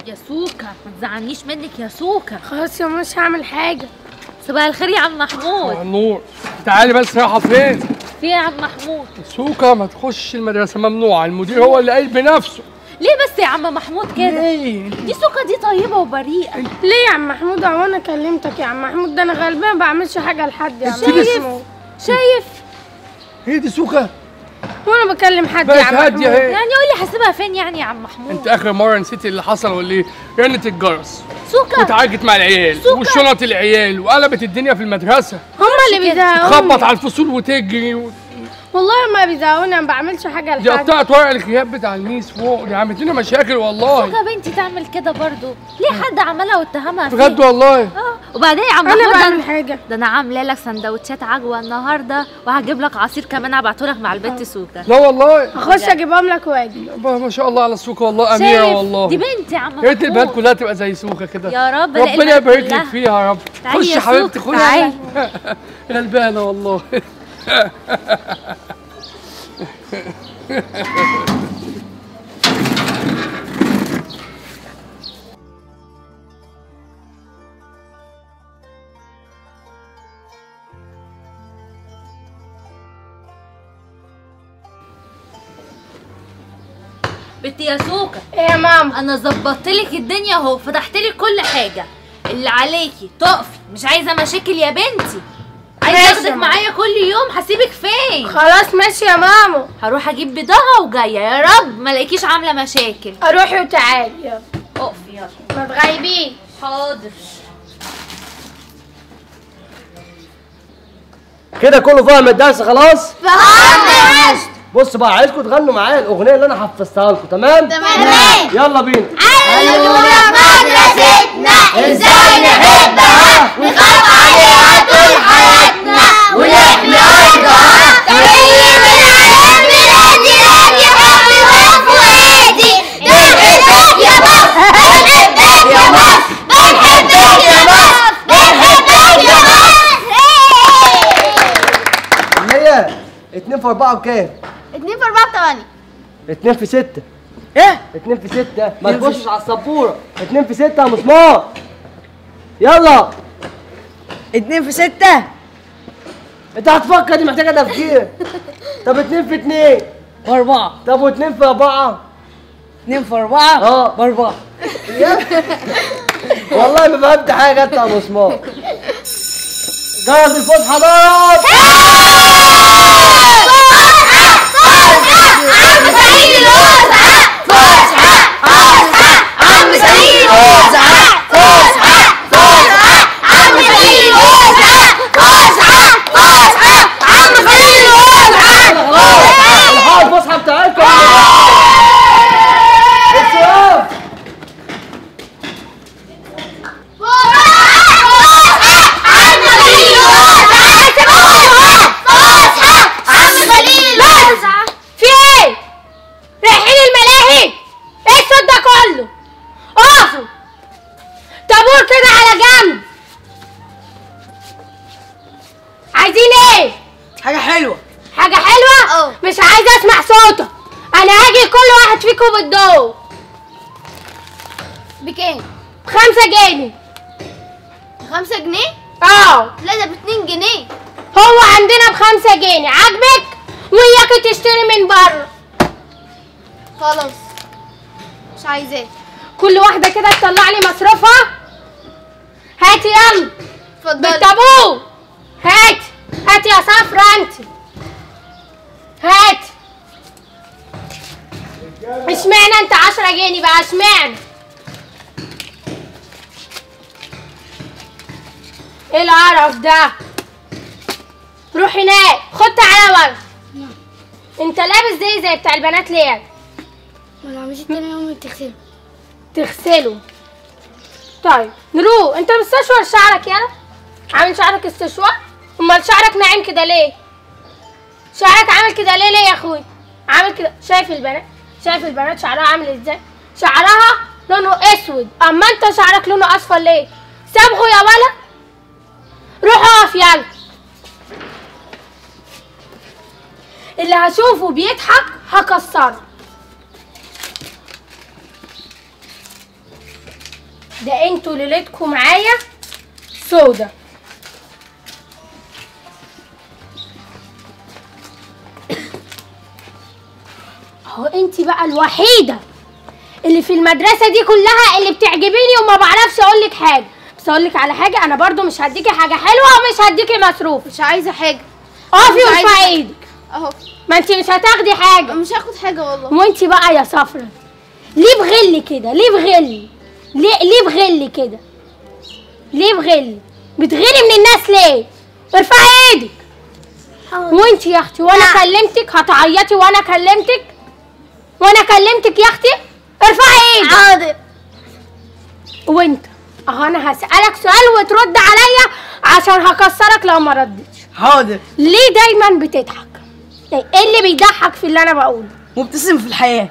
يا سوكا ما تزعلنيش منك يا سوكا خلاص يا ماما مش هعمل حاجه صباح الخير يا عم محمود نور تعالي بس رايحه فين في إيه يا عم محمود سوكا ما تخش المدرسه ممنوعه المدير هو اللي قايل بنفسه ليه بس يا عم محمود كده ليه دي سوكا دي طيبه وبريئه ليه يا عم محمود هو انا كلمتك يا عم محمود ده انا غلبان ما بعملش حاجه لحد يا عم شايف محمود شايف هي دي سوكا وانا بكلم حد بقت يا عم هاديه محمود اهي يعني قولي حاسبها فين يعني يا عم محمود انت اخر مره نسيتي اللي حصل ولا ايه رنت الجرس سوكا واتعاركت مع العيال سوكا. وشنط العيال وقلبت الدنيا في المدرسه هما اللي بيزهقوني تخبط على الفصول وتجري و... والله ما بيزهقوني انا ما بعملش حاجه دي لحد قطعت ورق الغياب بتاع الميس فوق دي عملت لنا مشاكل والله سوكا بنتي تعمل كده برضو ليه حد عملها واتهمها فيه بجد والله اه وبعدين يا عم انا محمود بعمل ده- حاجه ده انا عامله لك سندوتشات عجوه النهارده وهجيب لك عصير كمان ابعته لك مع البت سوكا لا والله هخش اجيبهم لك واجي ما ما شاء الله على سوكا والله اميره شايف؟ والله دي بنتي يا عم يا ريت البنات محمود كلها تبقى زي سوكا كده يا رب الاقي ربنا البنات يبارك لك كلها. فيها يا رب تعالي خش يا يا حبيبتي سوكا، خش تعالي. غلبانه والله بنتي يا سوكا ايه يا ماما انا ظبطت لك الدنيا اهو فتحت لك كل حاجه اللي عليكي تقفي مش عايزه مشاكل يا بنتي عايزه ماشي اخدك يا ماما. معايا كل يوم هسيبك فين خلاص ماشي يا ماما هروح اجيب بضاعه وجايه يا رب ما الاقيش عامله مشاكل اروحي وتعالي يلا اقفي يلا ما تغيبيش حاضر كده كله فاهم الدرس خلاص فهمت بص بقى عايزكم تغنوا معايا الاغنيه اللي انا حفظتها لكم تمام تمام يلا بينا علمونا مدرستنا ازاي نحبها نخاف عليها طول حياتنا ونحمي ارضها تحيي من عيد ميلادي نادي حبي وفؤادي بنحبك يا مصر بنحبك يا مصر بنحبك يا مصر بنحبك يا مصر هي 2 في 4 بكام؟ اتنين في اربعة بتمانية 2 في 6 ايه؟ 2 في 6 ما تبصش على السبوره 2 في 6 يا مسمار يلا اتنين في ستة انت هتفكر دي محتاجه تفكير طب 2 في 2 واربعة طب و2 في 4 اتنين في أربعة اه. بأربعة والله ما فهمت حاجه انت يا مسمار جرس الفسحه ضرب عم سعيد الوزعة فسحة فسحة عم سعيد الوزعة فسحة فسحة عم سعيد الوزعة فسحة فسحة عم سعيد الوزعة الحقوا الفسحه بتاعتكم السلام عم سعيد الوزعة فسحة عم سعيد الوزعة في ايه رايحين الملاهي ايه الصوت ده كله اقفوا طابور كده على جنب عايزين ايه حاجة حلوة حاجة حلوة؟ اه. مش عايزة اسمع صوتك انا هاجي كل واحد فيكم بالدور بكام؟ بخمسة جنيه خمسة جنيه؟ اه لا ده باتنين جنيه هو عندنا بخمسة جنيه عاجبك وياك تشتري من بره خلاص مش عايزاه كل واحدة كده تطلع لي مصروفها هاتي يلا اتفضلي بالطابور هاتي هاتي يا صفرا انت هاتي اشمعنى انت عشرة جنيه بقى اشمعنى ايه القرف ده روح هناك خد تعالى ورا انت لابس زي زي بتاع البنات ليه ما مش تاني يوم تغسله تغسله طيب نروح انت مستشور شعرك يلا عامل شعرك استشوار امال شعرك ناعم كده ليه شعرك عامل كده ليه ليه يا اخوي عامل كده شايف البنات شايف البنات شعرها عامل ازاي شعرها لونه اسود اما انت شعرك لونه اصفر ليه سامحوا يا ولد روح اقف يلا اللي هشوفه بيضحك هكسره ده انتوا ليلتكم معايا سودا اهو انت بقى الوحيده اللي في المدرسه دي كلها اللي بتعجبيني وما بعرفش اقول لك حاجه بس اقول لك على حاجه انا برضو مش هديكي حاجه حلوه ومش هديكي مصروف مش عايزه حاجه اقفي مش عايزة وارفعي حاجة. ايدك اهو ما انت مش هتاخدي حاجه مش هاخد حاجه والله وانت بقى يا صفرا ليه بغل كده ليه بغل ليه ليه بغل كده ليه بغل بتغيري من الناس ليه ارفعي ايدك وانت يا اختي وانا كلمتك هتعيطي وانا كلمتك وانا كلمتك يا اختي ارفعي ايدك حاضر وانت اهو انا هسألك سؤال وترد عليا عشان هكسرك لو ما ردتش حاضر ليه دايما بتضحك ايه اللي بيضحك في اللي انا بقوله مبتسم في الحياة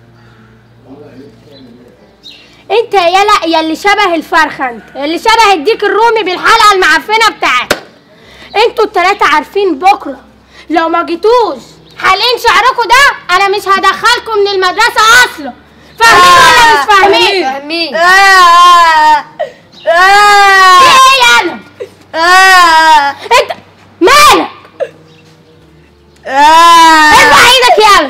انت يلا يا اللي شبه الفرخه انت اللي شبه الديك الرومي بالحلقه المعفنه بتاعتك انتوا التلاته عارفين بكره لو ما جيتوش حالين شعركم ده انا مش هدخلكم من المدرسه اصلا فاهمين ولا مش فاهمين فاهمين آه آه ايه يلا آه انت مالك آه ارفع ايدك يلا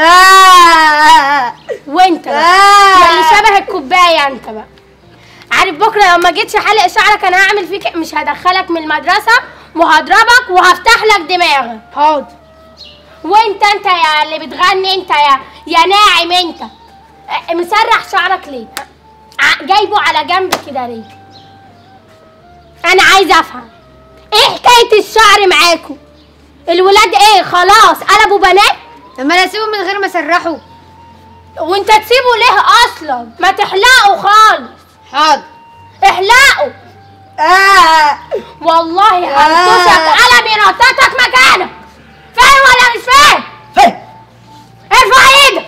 آه وانت بقى يا اللي شبه الكوبايه انت بقى عارف بكره لو ما جيتش حلق شعرك انا هعمل فيك مش هدخلك من المدرسه وهضربك وهفتح لك دماغك حاضر وانت انت يا اللي بتغني انت يا يا ناعم انت اه، مسرح شعرك ليه ع- جايبه على جنب كده ليه انا عايزه افهم ايه حكايه الشعر معاكم الولاد ايه خلاص قلبوا بنات طب ما انا اسيبه من غير ما اسرحه وانت تسيبه ليه اصلا ما تحلقه خالص حاضر احلقه آه والله هلطشك قلم ينططك مكانك فاهم ولا مش فاهم فهم ارفع ايدك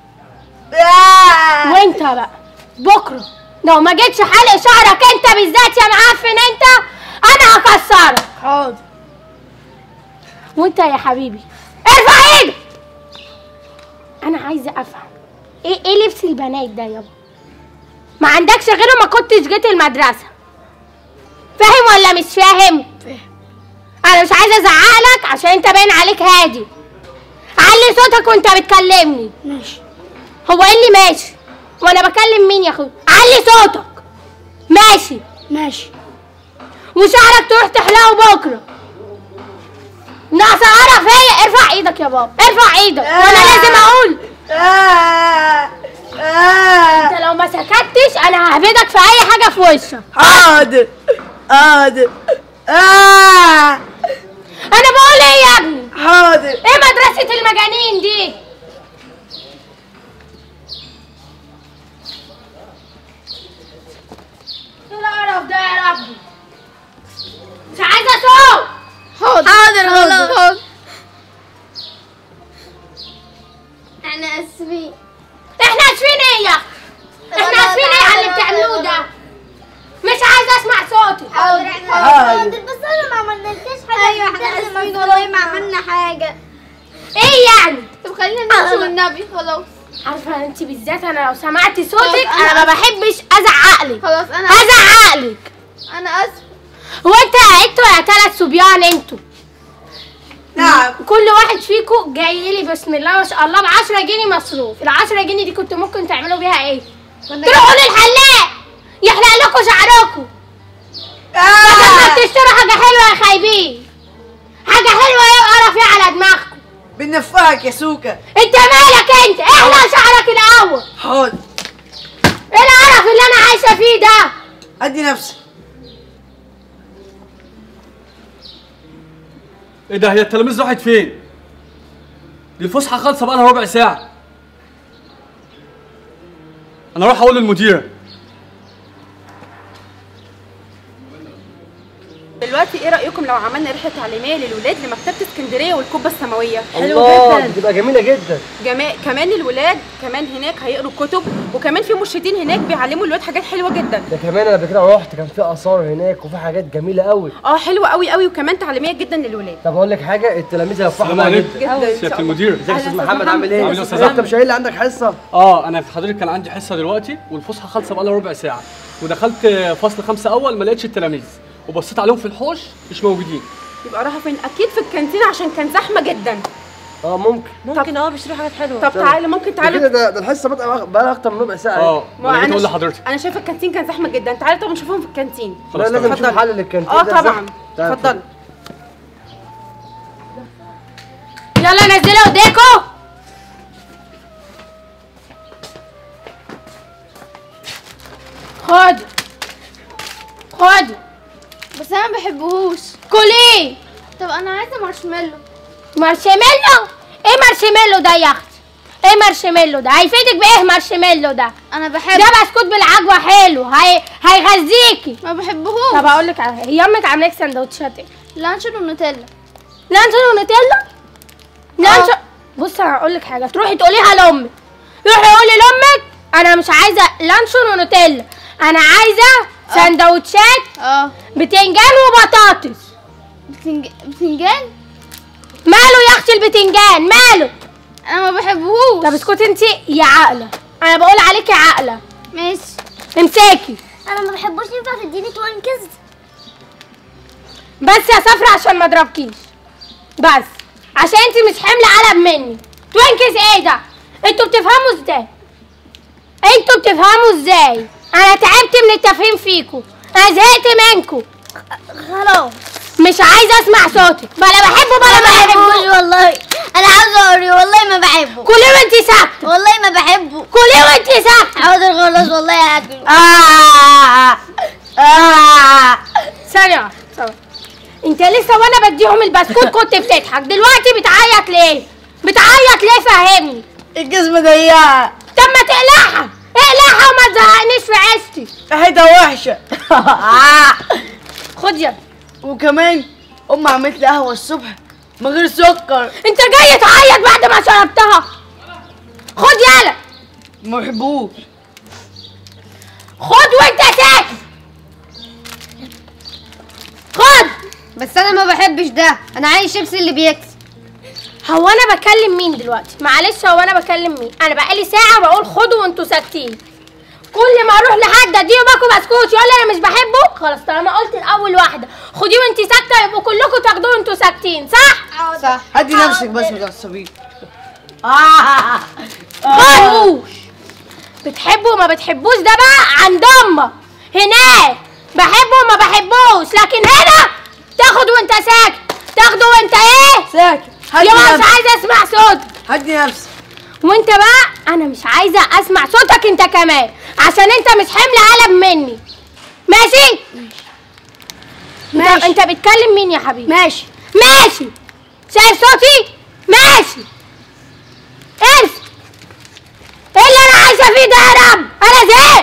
آه وانت بقى بكره لو ما جيتش حلق شعرك انت بالذات يا معفن انت انا هكسرك حاضر وانت يا حبيبي ارفع ايدك انا عايزه افهم ايه ايه لبس البنات ده يابا ما عندكش غيره ما كنتش جيت المدرسه فاهم ولا مش فاهم انا مش عايزه ازعقلك عشان انت باين عليك هادي علي صوتك وانت بتكلمني ماشي هو ايه اللي ماشي وانا بكلم مين يا اخويا علي صوتك ماشي ماشي وشعرك تروح تحلقه بكره ناقصه قرف هي ارفع ايدك يا بابا ارفع ايدك وانا لازم اقول آه آه انت لو ما سكتش انا ههبدك في اي حاجه في وشك حاضر حاضر آه انا بقول ايه يا ابني حاضر ايه مدرسه المجانين دي ايه القرف ده يا ربي مش عايزه صوت حاضر حاضر خلاص احنا اسفين احنا اسفين ايه يا اخي احنا اسفين ايه على اللي بتعملوه ده مش عايزه اسمع صوتي حاضر احنا حاضر. بس انا ما عملناش حاجه ايوه احنا اسفين والله ما عملنا حاجه ايه يعني طب خلينا نمشي والنبي خلاص عارفه انت بالذات انا لو سمعت صوتك خلاص، انا أنا ما بحبش ازعقلك خلاص انا هزعقلك انا اسف هو انت انتوا يا ثلاث صبيان انتوا نعم كل واحد فيكم جاي لي بسم الله ما شاء الله ب 10 جنيه مصروف ال 10 جنيه دي كنتوا ممكن تعملوا بيها ايه؟ تروحوا للحلاق يحلق لكم شعركم بدل ما آه بتشتروا حاجه حلوه يا خايبين حاجه حلوه ايه وقرف ايه على دماغكم بنفعك يا سوكا انت مالك انت احلق شعرك الاول حاضر ايه القرف اللي انا عايشه فيه ده ادي نفسك ايه ده هي التلاميذ راحت فين؟ دي الفسحه خالصه بقى لها ربع ساعه انا اروح اقول للمديره دلوقتي ايه ايه رايكم لو عملنا رحله تعليميه للولاد لمكتبه اسكندريه والقبه السماويه الله بتبقى جميله جدا جما... كمان الولاد كمان هناك هيقروا كتب وكمان في مرشدين هناك بيعلموا الولاد حاجات حلوه جدا ده كمان انا قبل كده رحت كان في اثار هناك وفي حاجات جميله قوي اه حلوه قوي قوي وكمان تعليميه جدا للولاد طب اقول لك حاجه التلاميذ هيفرحوا السلام معايا عليكم جدا جدا إن شاء سياده الله. المدير ازيك يا استاذ محمد عامل عامل ايه ايه؟ يا أستاذ انت أحمد؟ مش قايل لي عندك حصه؟ اه انا في حضرتك كان عندي حصه دلوقتي والفسحه خالصه بقى لها ربع ساعه ودخلت فصل خمسه اول ما لقيتش التلاميذ وبصيت عليهم في الحوش مش موجودين يبقى راحوا فين اكيد في الكانتين عشان كان زحمه جدا اه ممكن ممكن اه بيشتروا حاجات حلوه طب تعالوا ممكن ده كده تعالوا ده, ده الحصه بقى بقى لها اكتر من ربع ساعه اه ما ما انا جيت اقول ش- لحضرتك انا شايفه الكانتين كان زحمه جدا تعالوا طب نشوفهم في الكانتين لا خلاص لازم تمام. نشوف اتفضل. حل للكانتين اه ده، صح؟ طبعا تعال. اتفضل يلا نزلوا ايديكم خد خد بس انا ما بحبهوش كلي طب انا عايزه مارشميلو مارشميلو ايه مارشميلو ده يا اختي ايه مارشميلو ده هيفيدك بايه مارشميلو ده انا بحب ده بسكوت بالعجوه حلو هي... هيغذيكي ما بحبهوش طب اقول لك على حاجه هي امك عامله لك سندوتشات ايه لانشون ونوتيلا لانشون ونوتيلا لانشون بص انا هقول لك حاجه تروحي تقوليها لامك روحي قولي لامك انا مش عايزه لانشون ونوتيلا انا عايزه سندوتشات اه بتنجان وبطاطس بتنج... بتنجان ماله يا اختي البتنجان ماله انا ما بحبهوش طب اسكتي انت يا عاقله انا بقول عليكي عاقله ماشي امسكي انا ما بحبوش ينفع تديني توينكز بس يا صفرا عشان ما اضربكيش بس عشان انت مش حمل قلب مني توينكس ايه ده انتوا بتفهموا ازاي انتوا بتفهموا ازاي انا تعبت من التفهيم فيكم انا زهقت منكم خلاص مش عايزه اسمع صوتك بلا بحبه بلا ما بحبوش والله انا عاوزه اوري والله ما بحبه كلي وانت ساكته والله ما بحبه كلي وانت ساكته حاضر خلاص والله هاكله آه آه ثانية واحدة، ثانية. انت لسه وانا بديهم البسكوت كنت بتضحك دلوقتي بتعيط ليه؟ بتعيط ليه فهمني؟ الجزمة ضيقة طب ما تقلعها اقلعها وما تزهقنيش في عيشتي ريحتها وحشة خد يا ابني. وكمان أم عملت لي قهوة الصبح من غير سكر انت جاي تعيط بعد ما شربتها خد يالا ما بحبوش خد وانت ساكت خد بس انا ما بحبش ده انا عايز شيبسي اللي بيكسب هو انا بكلم مين دلوقتي معلش هو انا بكلم مين انا بقالي ساعه بقول خدوا وانتوا ساكتين كل ما اروح لحد اديه باكو بسكوت يقول لي انا مش بحبه خلاص طالما قلت الاول واحده خديه وانتي ساكته يبقوا كلكم تاخدوه وانتوا ساكتين صح صح هدي نفسك بس ما تعصبيش خدوش بتحبوا وما بتحبوش ده بقى عند امك هناك بحبه وما بحبوش لكن هنا تاخد وانت ساكت تاخده وانت ايه ساكت هدي يا مش نفسك عايزه اسمع صوت هدي نفسك وانت بقى انا مش عايزه اسمع صوتك انت كمان عشان انت مش حمل قلب مني ماشي ماشي انت, انت بتكلم مين يا حبيبي ماشي ماشي شايف صوتي ماشي امسك ايه اللي انا عايشه فيه ده يا رب انا زهقت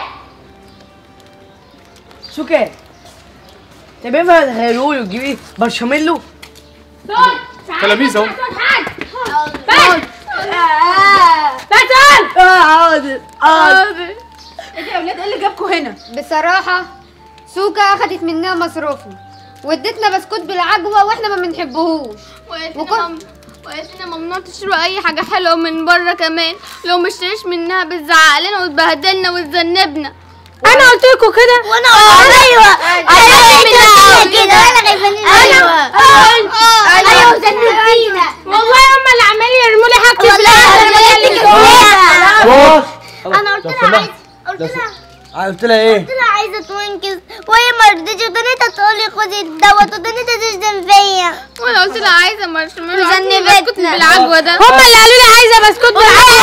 سكر طب ينفع تخيلولي وتجيبي مارشميلو صوت تلاميذ اهو. صوت حد بس بس اه حاضر حاضر ايه ده يا ولاد ايه اللي جابكوا هنا بصراحة سوكا أخدت مننا مصروفنا وادتنا بسكوت بالعجوة واحنا ما بنحبهوش وقالت وكل- لنا مم... وقالت لنا ممنوع تشتروا اي حاجه حلوه من بره كمان لو ما اشتريش منها بتزعق لنا وتبهدلنا وتذنبنا انا قلت لكم كده وانا ايوه ايوه كده انا خايفة ايوه ايوه زنبتينا والله هم اللي عمالين يرموا لي حاجتي في والله الأرض. أنا خلاص انا قلت لو لها سمحت. عايز قلت لو لها سمحت. قلت لها ايه؟ قلت لها عايزه توينكس وهي ما رضتش وتنيتها تقول لي خدي الدواء وتنيتها تشتم فيا وانا قلت لها عايزه مارشميلو وذنبتنا. عايزة بسكوت بالعجوه ده هم اللي قالوا لي عايزه بسكوت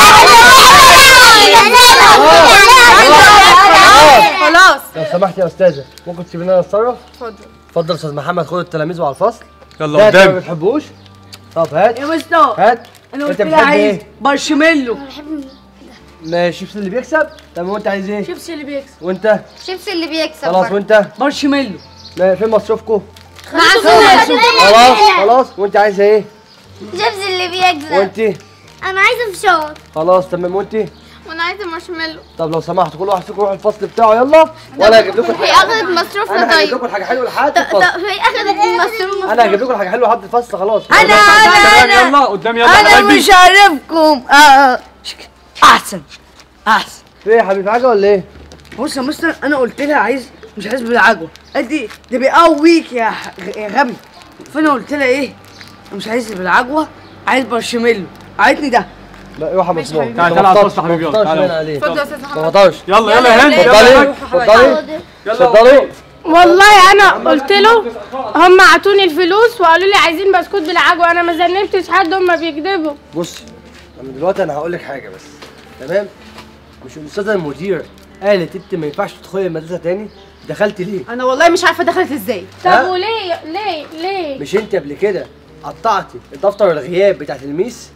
خلاص لو سمحت يا استاذه ممكن تسيبيني انا اتصرف؟ اتفضل اتفضل يا استاذ محمد خد التلاميذ وعلى الفصل يلا ده انت ما قدام بتحبوش؟ طب هات يا مستر هات انا انت قلت لها بتحب عايز ايه؟ مارشميلو ما الشيبس اللي بيكسب طب وانت عايز ايه؟ شيبسي اللي بيكسب وانت شيبسي اللي بيكسب خلاص برضه. وانت مارشميلو ما فين مصروفكم؟ معسول خلاص خلاص وانت عايزه ايه جبس اللي بيجزق وانت انا عايزه فشار خلاص تمام وانت وانا عايزه مارشميلو طب لو سمحت كل واحد فيكم يروح الفصل بتاعه يلا وانا هجيب لكم هي الحاجه اخدت مصروفنا انا هجيب طيب لكم الحاجه حلوه لحد طب الفصل هي اخدت مصروف انا هجيب لكم الحاجه حلوه لحد الفصل خلاص انا تمام انا يلا قدام يلا انا حبايبي. مش عارفكم آه. شك- احسن احسن في ايه يا حبيبي حاجه ولا ايه بص يا مستر انا قلت لها عايز مش عايز بالعجوه قالت لي ده بيقويك يا ح- يا غبي فانا قلت لها ايه مش عايز بالعجوه عايز مارشميلو عايزني ده لا روح يا مسموع تعال تعال على الفصل يا حبيبي يلا تعال اتفضل يا استاذ ما محمد تقدرش يلا يلا يا هند اتفضلي يلا اتفضلي اتفضلي والله انا قلت له هم عطوني الفلوس وقالوا لي عايزين بسكوت بالعجوه انا ما ذنبتش حد هم بيكذبوا بصي انا دلوقتي انا هقول لك حاجه بس تمام مش الاستاذه المدير قالت انت ما ينفعش تدخلي المدرسه تاني دخلتي ليه انا والله مش عارفه دخلت ازاي ها؟ طب وليه ليه ليه مش انت قبل كده قطعتي دفتر الغياب بتاعت الميس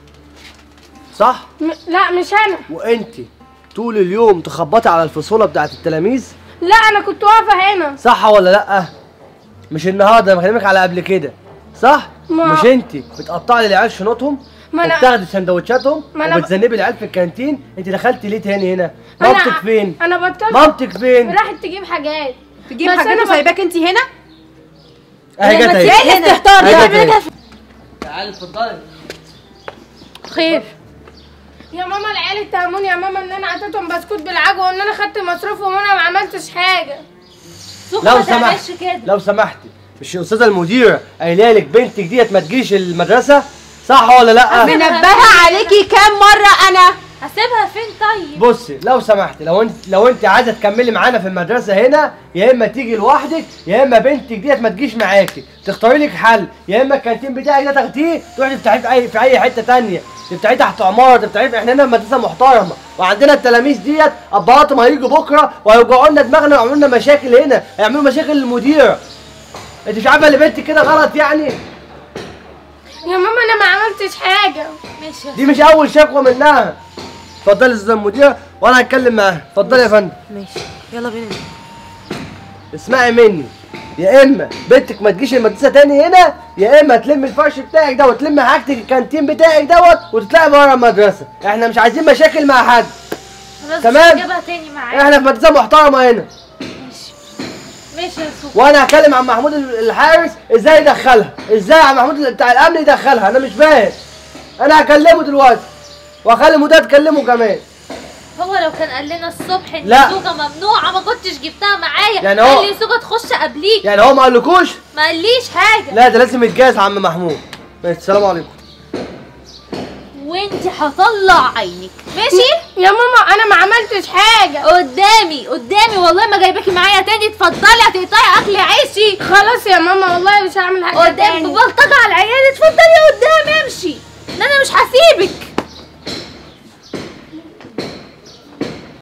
صح م... لا مش انا وانت طول اليوم تخبطي على الفصوله بتاعت التلاميذ لا انا كنت واقفه هنا صح ولا لا مش النهارده انا بكلمك على قبل كده صح ما- مش انت بتقطعي للعيال شنطهم ما أنا- وبتاخدي سندوتشاتهم ما أنا ب- وبتذنبي العيال في الكانتين انت دخلتي ليه تاني هنا أنا- مامتك فين انا بطلت مامتك فين راحت تجيب حاجات تجيب بس حاجات أنا ب- وسايباك انت هنا اهي جت اهي ايه الاستهتار اهي ده جت اهي تعالي اتفضلي خير يا ماما العيال اتهموني يا ماما ان انا عطيتهم بسكوت بالعجوه وان انا خدت مصروفهم وانا ما عملتش حاجه سوق لو ما تعملش سمحت كده لو سمحتي مش الاستاذه المديره قايله لك بنتك ديت ما تجيش المدرسه صح ولا لا منبهه عليكي كام مره انا هسيبها فين طيب بصي لو سمحتي لو انت لو انت عايزه تكملي معانا في المدرسه هنا يا اما تيجي لوحدك يا اما بنتك ديت ما تجيش معاكي تختاري لك حل يا اما الكانتين بتاعك ده تاخديه تروحي تفتحيه في اي في اي حته تانية تفتحيه تحت عماره تفتحيه احنا هنا في مدرسه محترمه وعندنا التلاميذ ديت ابهاتهم هيجوا بكره وهيوجعوا لنا دماغنا ويعملوا لنا مشاكل هنا هيعملوا مشاكل للمدير انت مش عارفه ان بنتك كده غلط يعني يا ماما انا ما عملتش حاجه ماشي دي مش اول شكوى منها اتفضلي يا استاذ المدير وانا هتكلم معاها اتفضلي يا فندم ماشي يلا بينا اسمعي مني يا اما بنتك ما تجيش المدرسه تاني هنا يا اما تلم الفرش بتاعك ده وتلم حاجتك الكانتين بتاعك دوت وتطلعي بره المدرسه احنا مش عايزين مشاكل مع حد خلاص تمام. مش هجيبها تاني معايا احنا في مدرسه محترمه هنا ماشي يا سوق وانا هكلم عن محمود الحارس ازاي يدخلها ازاي عن محمود بتاع الامن يدخلها انا مش فاهم انا هكلمه دلوقتي واخلي المدير تكلمه كمان هو لو كان قال لنا الصبح ان لا. السوقه ممنوعه ما كنتش جبتها معايا يعني هو- قال لي سوقه تخش قبليك يعني هو ما قالكوش ما قاليش حاجه لا ده لازم يتجاز يا عم محمود ماشي السلام عليكم وانت هطلع عينك ماشي يا ماما انا ما عملتش حاجه قدامي قدامي والله ما جايباكي معايا تاني اتفضلي هتقطعي اكل عيشي خلاص يا ماما والله مش هعمل حاجه قدام تاني ببلطجة على العيال اتفضلي قدام امشي ان انا مش هسيبك